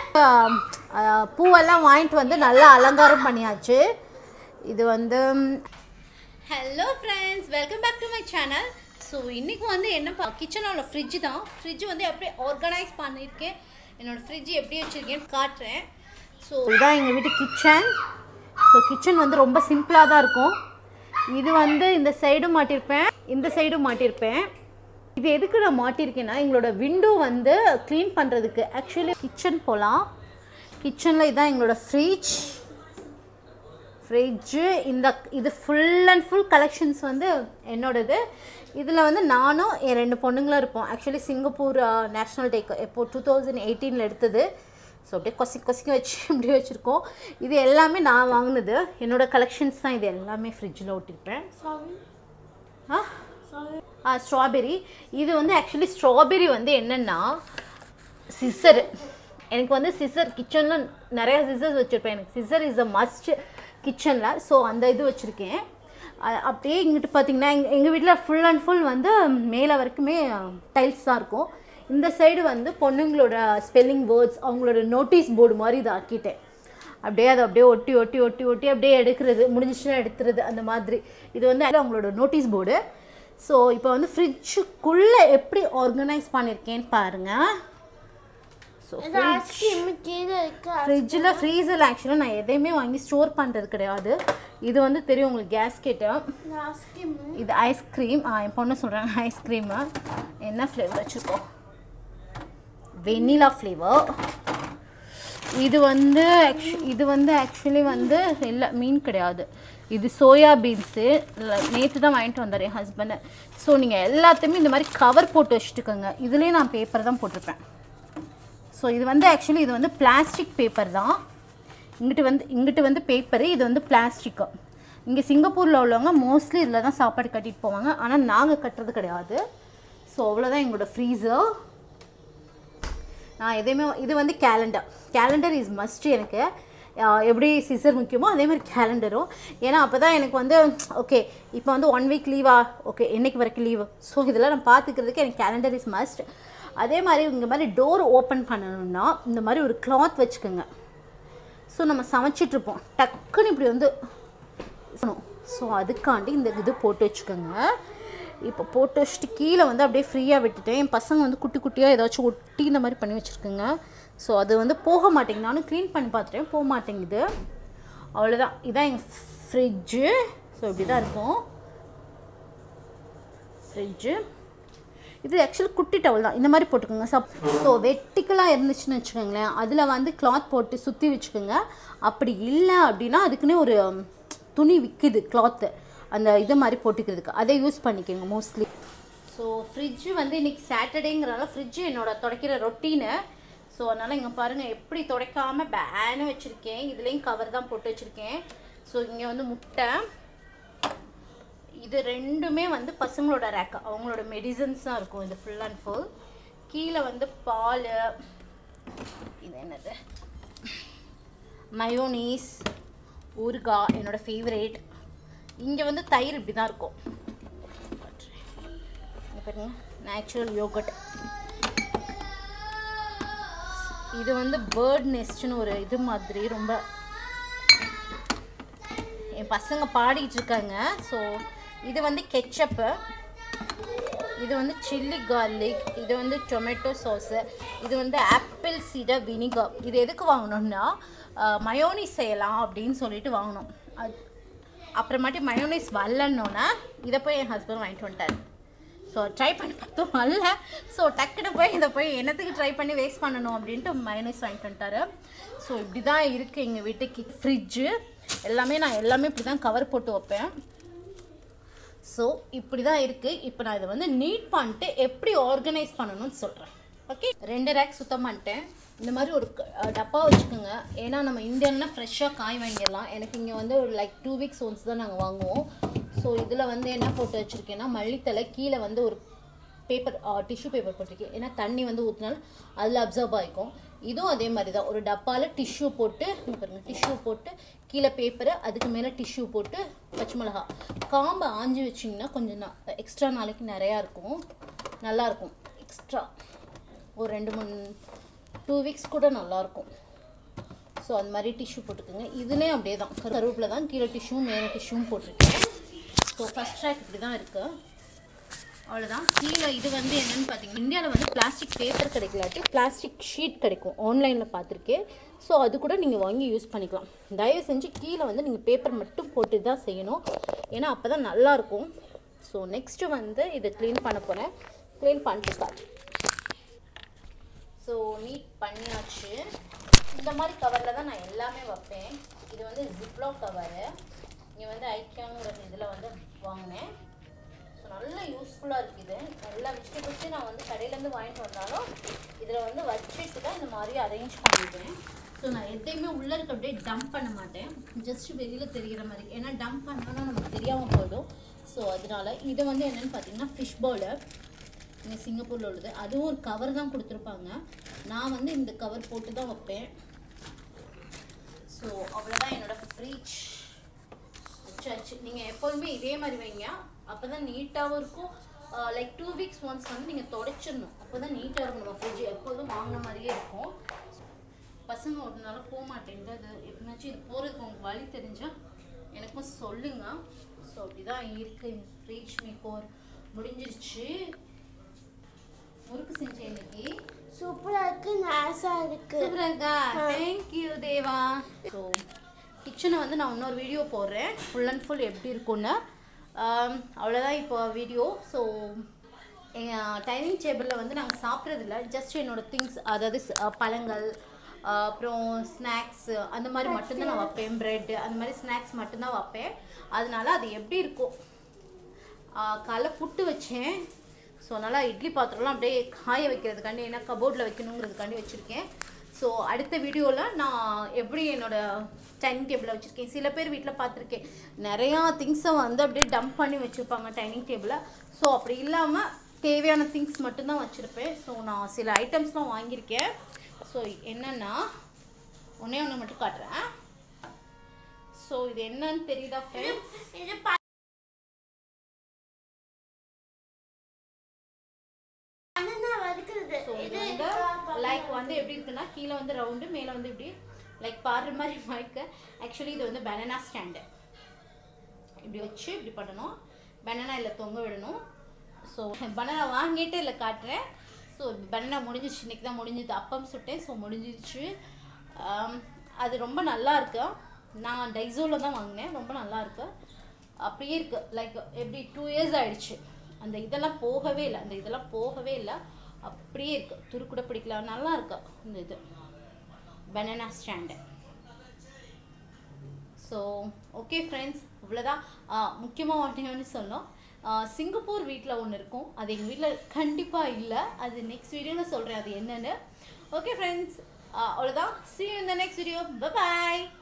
ஆஹ், பூவெல்லாம் வாங்கிட்டு வந்து நல்லா அலங்காரம் பண்ணியாச்சு இது வந்து hello friends welcome back to my channel so இன்றைக்கி வந்து என்ன கிச்சனில் உள்ள ஃப்ரிட்ஜ் தான் ஃப்ரிட்ஜ் வந்து எப்படி ஆர்கனைஸ் பண்ணியிருக்கேன் என்னோடய ஃப்ரிட்ஜ் எப்படி வச்சுருக்கேன்னு காட்டுறேன் ஸோ இதான் எங்கள் வீட்டு கிச்சன் ஸோ கிச்சன் வந்து ரொம்ப சிம்பிளாக தான் இருக்கும் இது வந்து இந்த சைடும் மாட்டியிருப்பேன் இந்த சைடும் மாட்டியிருப்பேன் இது எதுக்கு நான் மாட்டியிருக்கேன்னா எங்களோட விண்டோ வந்து க்ளீன் பண்ணுறதுக்கு ஆக்சுவலி கிச்சன் போகலாம் கிச்சனில் இதான் எங்களோட ஃப்ரிட்ஜ் ஃப்ரிட்ஜு இந்த இது ஃபுல் அண்ட் ஃபுல் கலெக்ஷன்ஸ் வந்து என்னோடது இதில் வந்து நானும் என் ரெண்டு பொண்ணுங்களும் இருப்போம் ஆக்சுவலி சிங்கப்பூர் நேஷ்னல் டேக்கு எப்போ டூ தௌசண்ட் எயிட்டீனில் எடுத்தது ஸோ அப்படியே கொசி கொசிக்க வச்சு இப்படி வச்சுருக்கோம் இது எல்லாமே நான் வாங்கினது என்னோட கலெக்ஷன்ஸ் தான் இது எல்லாமே ஃப்ரிட்ஜில் ஒட்டியிருப்பேன் ஆ ஆ ஸ்ட்ராபெரி இது வந்து ஆக்சுவலி ஸ்ட்ராபெரி வந்து என்னென்னா சிசர் எனக்கு வந்து சிசர் கிச்சனில் நிறைய சிசர்ஸ் வச்சுருப்பேன் எனக்கு சிசர் இஸ் அ மஸ்ட் கிச்சனில் ஸோ அந்த இது வச்சுருக்கேன் அ- அப்படியே இங்கிட்டு பார்த்தீங்கன்னா எங்கள் எங்கள் வீட்டில் ஃபுல் அண்ட் ஃபுல் வந்து மேலே வரைக்குமே டைல்ஸ் தான் இருக்கும் இந்த சைடு வந்து பொண்ணுங்களோட ஸ்பெல்லிங் வேர்ட்ஸ் அவங்களோட நோட்டீஸ் போர்டு மாதிரி இதை ஆக்கிட்டேன் அப்படியே அதை அப்படியே ஒட்டி ஒட்டி ஒட்டி ஒட்டி அப்படியே எடுக்கிறது முடிஞ்சிச்சுன்னா எடுத்துறது அந்த மாதிரி இது வந்து அவங்களோட நோட்டீஸ் போர்டு ஸோ இப்போ வந்து ஃப்ரிட்ஜுக்குள்ளே எப்படி ஆர்கனைஸ் பண்ணியிருக்கேன்னு பாருங்கள் ஸோ ஃப்ரிட்ஜில் ஃப்ரீசரில் ஆக்சுவலாக நான் எதையுமே வாங்கி ஸ்டோர் பண்ணுறது கிடையாது இது வந்து தெரியும் உங்களுக்கு கேஸ்கெட்டு இது ஐஸ்கிரீம் என் பொண்ணு சொல்கிறாங்க ஐஸ்கிரீமு என்ன ஃப்ளேவர் வச்சுருக்கோம் வெண்ணிலா ஃப்ளேவர் இது வந்து actu- இது வந்து ஆக்சுவலி வந்து இல்லை மீன் கிடையாது இது சோயா பீன்ஸு நேற்று தான் வாங்கிட்டு வந்தார் என் ஹஸ்பண்டு ஸோ நீங்கள் எல்லாத்தையுமே இந்த மாதிரி கவர் போட்டு வச்சுட்டுக்கோங்க இதுலேயே நான் பேப்பர் தான் போட்டிருப்பேன் ஸோ இது வந்து ஆக்சுவலி இது வந்து பிளாஸ்டிக் பேப்பர் தான் இங்கிட்டு வந்து இங்கிட்டு வந்து பேப்பரு இது வந்து பிளாஸ்டிக்கு இங்கே சிங்கப்பூரில் உள்ளவங்க மோஸ்ட்லி இதில் தான் சாப்பாடு கட்டிட்டு போவாங்க ஆனால் நாங்கள் கட்டுறது கிடையாது ஸோ அவ்வளோதான் எங்களோட ஃப்ரீசர் நான் எதையுமே இது வந்து கேலண்டர் கேலண்டர் இஸ் மஸ்ட் எனக்கு ஆஹ் எப்படி சிசர் முக்கியமோ அதே மாதிரி கேலண்டரும் ஏன்னா அப்போ தான் எனக்கு வந்து ஓகே இப்போ வந்து ஒன் வீக் லீவா ஓகே என்னைக்கு வரைக்கும் லீவு ஸோ இதெல்லாம் நான் பார்த்துக்கிறதுக்கு எனக்கு கேலண்டர் இஸ் மஸ்ட் அதே மாதிரி இந்த மாதிரி டோர் ஓப்பன் பண்ணணும்னா இந்த மாதிரி ஒரு கிளாத் வச்சுக்கோங்க ஸோ நம்ம சமைச்சிட்ருப்போம் டக்குன்னு இப்படி வந்து ஸோ அதுக்காண்டி இந்த இது போட்டு வச்சுக்கோங்க இப்போ போட்டு வச்சுட்டு கீழே வந்து அப்படியே ஃப்ரீயாக விட்டுட்டேன் என் பசங்க வந்து குட்டி குட்டியாக ஏதாச்சும் ஒட்டி இந்த மாதிரி பண்ணி வச்சுருக்குங்க ஸோ அது வந்து போக மாட்டேங்குது நானும் க்ளீன் பண்ணி பார்த்துட்டேன் போக மாட்டேங்குது அவ்வளோதான் இதான் எங்கள் ஃப்ரிட்ஜு ஸோ இப்படி தான் இருக்கும் ஃப்ரிட்ஜு இது ஆக்சுவலி குட்டி டவல் தான் இந்த மாதிரி போட்டுக்கோங்க சப் ஸோ வெட்டிக்கலாக இருந்துச்சுன்னு வச்சுக்கோங்களேன் அதில் வந்து கிளாத் போட்டு சுற்றி வச்சுக்கோங்க அப்படி இல்லை அப்படின்னா அதுக்குன்னே ஒரு ம், துணி விற்குது கிளாத்து அந்த இது மாதிரி போட்டுக்கிறதுக்கு அதை யூஸ் பண்ணிக்கோங்க மோஸ்ட்லி ஸோ ஃப்ரிட்ஜு வந்து இன்னைக்கு சாட்டர்டேங்கிறனால ஃப்ரிட்ஜு என்னோட துடைக்கிற ரொட்டீனு ஸோ அதனால் இங்கே பாருங்கள் எப்படி துடைக்காம பேனு வச்சுருக்கேன் இதுலேயும் கவர் தான் போட்டு வச்சுருக்கேன் ஸோ இங்கே வந்து முட்டை இது ரெண்டுமே வந்து பசங்களோட ரேக் அவங்களோட மெடிசன்ஸ் தான் இருக்கும் இது ஃபுல் அண்ட் ஃபுல் கீழே வந்து பால் இது என்னது மயோனீஸ் ஊறுகாய் என்னோட ஃபேவரேட் இங்கே வந்து தயிர் இப்படி தான் இருக்கும் இங்க பாருங்க நேச்சுரல் யோகட் இது வந்து பேர்ட் நெஸ்ட்னு ஒரு இது மாதிரி ரொம்ப என் பசங்க பாடிட்டு இருக்காங்க ஸோ இது வந்து கெச்சப்பு இது வந்து சில்லி கார்லிக் இது வந்து டொமேட்டோ சாஸு இது வந்து ஆப்பிள் சீடர் வினிகர் இது எதுக்கு வாங்கினோம்னா மயோனிஸ் செய்யலாம் அப்படின்னு சொல்லிட்டு வாங்கினோம் அது அப்புறமாட்டி மயோனிஸ் வரலன்னொன்னே இதை போய் என் ஹஸ்பண்ட் வாங்கிட்டு வந்துட்டார் ஸோ ட்ரை பண்ணி பார்த்தோம் வரல ஸோ டக்குன்னு போய் இதை போய் என்னத்துக்கு ட்ரை பண்ணி வேஸ்ட் பண்ணணும் அப்படின்ட்டு மயோனைஸ் வாங்கிட்டு வந்துட்டாரு ஸோ இப்படி தான் இருக்குது எங்கள் வீட்டுக்கு ஃப்ரிட்ஜு எல்லாமே நான் எல்லாமே இப்படி தான் கவர் போட்டு வைப்பேன் ஸோ இப்படி தான் இருக்குது இப்போ நான் இதை வந்து நீட் பண்ணிட்டு எப்படி ஆர்கனைஸ் பண்ணணும்னு சொல்கிறேன் ஓகே ரெண்டு ரேக் சுத்தம் பண்ணிட்டேன் இந்த மாதிரி ஒரு க- அஹ் டப்பா வச்சுக்கோங்க ஏன்னா நம்ம இந்தியன்னா ஃப்ரெஷ்ஷாக காய் வாங்கிடலாம் எனக்கு இங்கே வந்து ஒரு லைக் டூ வீக்ஸ் ஒன்ஸ் தான் நாங்கள் வாங்குவோம் ஸோ இதில் வந்து என்ன போட்டு வச்சுருக்கேன்னா மல்லித்தலை கீழே வந்து ஒரு பேப்பர் டிஷ்யூ பேப்பர் போட்டிருக்கேன் ஏன்னா தண்ணி வந்து ஊற்றினாலும் அதில் அப்சர்வ் ஆகிக்கும் இதுவும் அதே மாதிரி தான் ஒரு டப்பாவில் டிஷ்யூ போட்டு இங்க பாருங்க டிஷ்யூ போட்டு கீழே பேப்பரு அதுக்கு மேலே டிஷ்யூ போட்டு பச்சை மிளகா காம்பை ஆஞ்சி வச்சிங்கன்னா கொஞ்சம் எக்ஸ்ட்ரா நாளைக்கு நிறையா இருக்கும் நல்லாயிருக்கும் எக்ஸ்ட்ரா ஒரு ரெண்டு மூணு டூ வீக்ஸ் கூட நல்லாயிருக்கும் ஸோ அந்த மாதிரி டிஷ்யூ போட்டுக்கோங்க இதுலேயும் அப்படியே தான் கருவேப்பில் தான் கீழே டிஷ்யூவும் மேலே டிஷ்யூவும் போட்டிருக்கேன் ஸோ ஃபஸ்ட் ட்ராக் இப்படி தான் இருக்குது அவ்வளோதான் கீழே இது வந்து என்னென்னு பார்த்தீங்கன்னா இந்தியாவில் வந்து பிளாஸ்டிக் பேப்பர் கிடைக்கலாட்டி பிளாஸ்டிக் ஷீட் கிடைக்கும் ஆன்லைனில் பார்த்துருக்கேன் ஸோ அது கூட நீங்கள் வாங்கி யூஸ் பண்ணிக்கலாம் தயவு செஞ்சு கீழே வந்து நீங்கள் பேப்பர் மட்டும் போட்டு தான் செய்யணும் ஏன்னா அப்போ தான் நல்லாயிருக்கும் ஸோ நெக்ஸ்ட்டு வந்து இதை க்ளீன் பண்ண போகிறேன் க்ளீன் பண்ணிட்டு காட்டு ஸோ நீட் பண்ணியாச்சு இந்த மாதிரி கவரில் தான் நான் எல்லாமே வைப்பேன் இது வந்து ஜிப்லோ கவரு இங்கே வந்து ஐக்கியங்கிற இதில் வந்து வாங்கினேன் ஸோ நல்லா யூஸ்ஃபுல்லாக இருக்குது எல்லா வெஜிடபிள்ஸையும் நான் வந்து கடையிலேருந்து வாங்கிட்டு வந்தாலும் இதில் வந்து வச்சுட்டு தான் இந்த மாதிரி அரேஞ்ச் பண்ணிடுவேன் ஸோ நான் எதையுமே உள்ளே இருக்க அப்படியே டம்ப் பண்ண மாட்டேன் ஜஸ்ட் வெளியில் தெரிகிற மாதிரி ஏன்னா டம்ப் பண்ணோன்னா நமக்கு தெரியாமல் போயிடும் ஸோ அதனால இது வந்து என்னென்னு பார்த்தீங்கன்னா ஃபிஷ் பவுலர் இங்கே சிங்கப்பூரில் உள்ளது அதுவும் ஒரு கவர் தான் கொடுத்துருப்பாங்க நான் வந்து இந்த கவர் போட்டு தான் வைப்பேன் ஸோ அவ்வளோதான் என்னோட ஃப்ரிட்ஜ் வச்சாச்சு நீங்கள் எப்போதுமே இதே மாதிரி வைங்க அப்போ தான் நீட்டாகவும் இருக்கும் லைக் டூ வீக்ஸ் ஒன்ஸ் வந்து நீங்கள் தொடச்சிடணும் அப்போ தான் நீட்டாக இருக்கும் நம்ம ஃப்ரிட்ஜ் எப்போதும் வாங்கின மாதிரியே இருக்கும் பசங்க ஒரு நாள் போக மாட்டேங்குது அது எப்படினாச்சும் இது போகிறதுக்கு உங்களுக்கு வழி தெரிஞ்சால் எனக்கும் சொல்லுங்கள் ஸோ அப்படி தான் இருக்குது ஃப்ரிட்ஜ் மேக்கோர் முடிஞ்சிருச்சு முறுக்கு செஞ்சேன் இன்னைக்கு சூப்பரா இருக்கு நாசா இருக்கு சூப்பரா இருக்கா தேங்க்யூ தேவா ஸோ கிச்சனை வந்து நான் இன்னொரு வீடியோ போடுறேன் ஃபுல் அண்ட் ஃபுல் எப்படி இருக்கும்னு ஆம், அவ்வளோதான் இப்போ வீடியோ ஸோ டைனிங் டேபிளில் வந்து நாங்கள் சாப்பிட்றதில்ல ஜஸ்ட் என்னோட திங்ஸ் அதாவது ஸ்- அஹ், பழங்கள் அஹ், அப்புறம் ஸ்நாக்ஸு அந்த மாதிரி மட்டும்தான் நான் வைப்பேன் ப்ரெட் அந்த மாதிரி ஸ்நாக்ஸ் மட்டும்தான் வைப்பேன் அதனால அது எப்படி இருக்கும் காலைல புட்டு வச்சேன் ஸோ நல்லா இட்லி பாத்திரம்லாம் அப்படியே காய வைக்கிறதுக்காண்டி ஏன்னா கபோர்டில் வைக்கணுங்கிறதுக்காண்டி வச்சுருக்கேன் ஸோ அடுத்த வீடியோவில் நான் எப்படி என்னோட டைனிங் டேபிளில் வச்சுருக்கேன் சில பேர் வீட்டில் பார்த்துருக்கேன் நிறையா திங்ஸை வந்து அப்படியே டம்ப் பண்ணி வச்சுருப்பாங்க டைனிங் டேபிளில் ஸோ அப்படி இல்லாமல் தேவையான திங்ஸ் மட்டும்தான் வச்சுருப்பேன் ஸோ நான் சில ஐட்டம்ஸ்லாம் வாங்கியிருக்கேன் ஸோ என்னென்னா ஒன்றே ஒன்று மட்டும் காட்டுறேன் ஸோ இது என்னன்னு தெரியுதா ஃப்ரெண்ட்ஸ் இது ப- banana வறுக்கிறது. ஸோ இது இது வந்து இருக்கா? லைக் வந்து எப்படி இருக்குன்னா கீழே வந்து ரவுண்டு மேலே வந்து இப்படி லைக் பாடுற மாதிரி மைக்க ஆக்சுவலி இது வந்து பனானா ஸ்டாண்டு இப்படி வச்சு இப்படி பண்ணணும் பனானா இல்லை தொங்க விடணும் ஸோ பனானா வாங்கிட்டு இல்லை காட்டுறேன் ஸோ பனானா முடிஞ்சிச்சு இன்னைக்கு தான் முடிஞ்சது அப்பம் சுட்டேன் ஸோ முடிஞ்சிருச்சு ஆம், அது ரொம்ப நல்லா இருக்கு நான் டைசோவில் தான் வாங்கினேன் ரொம்ப நல்லா இருக்கு அப்படியே இருக்கு லைக் எப்படி டூ இயர்ஸ் ஆயிடுச்சு அந்த இதெல்லாம் போகவே இல்லை அந்த இதெல்லாம் போகவே இல்லை அப்படியே இருக்கு துரு கூட பிடிக்கல நல்லா இருக்கு இந்த இது banana stand so okay friends இவ்வளோதான் முக்கியமாக ஒன்றே ஒன்று சொன்னோம் ஆ, சிங்கப்பூர் வீட்டில் ஒன்று இருக்கும் அது எங்கள் வீட்டில் கண்டிப்பாக இல்லை அது நெக்ஸ்ட் வீடியோவில் சொல்கிறேன் அது என்னன்னு ஓகே ஃப்ரெண்ட்ஸ் அவ்வளோதான் see you in the next video bye bye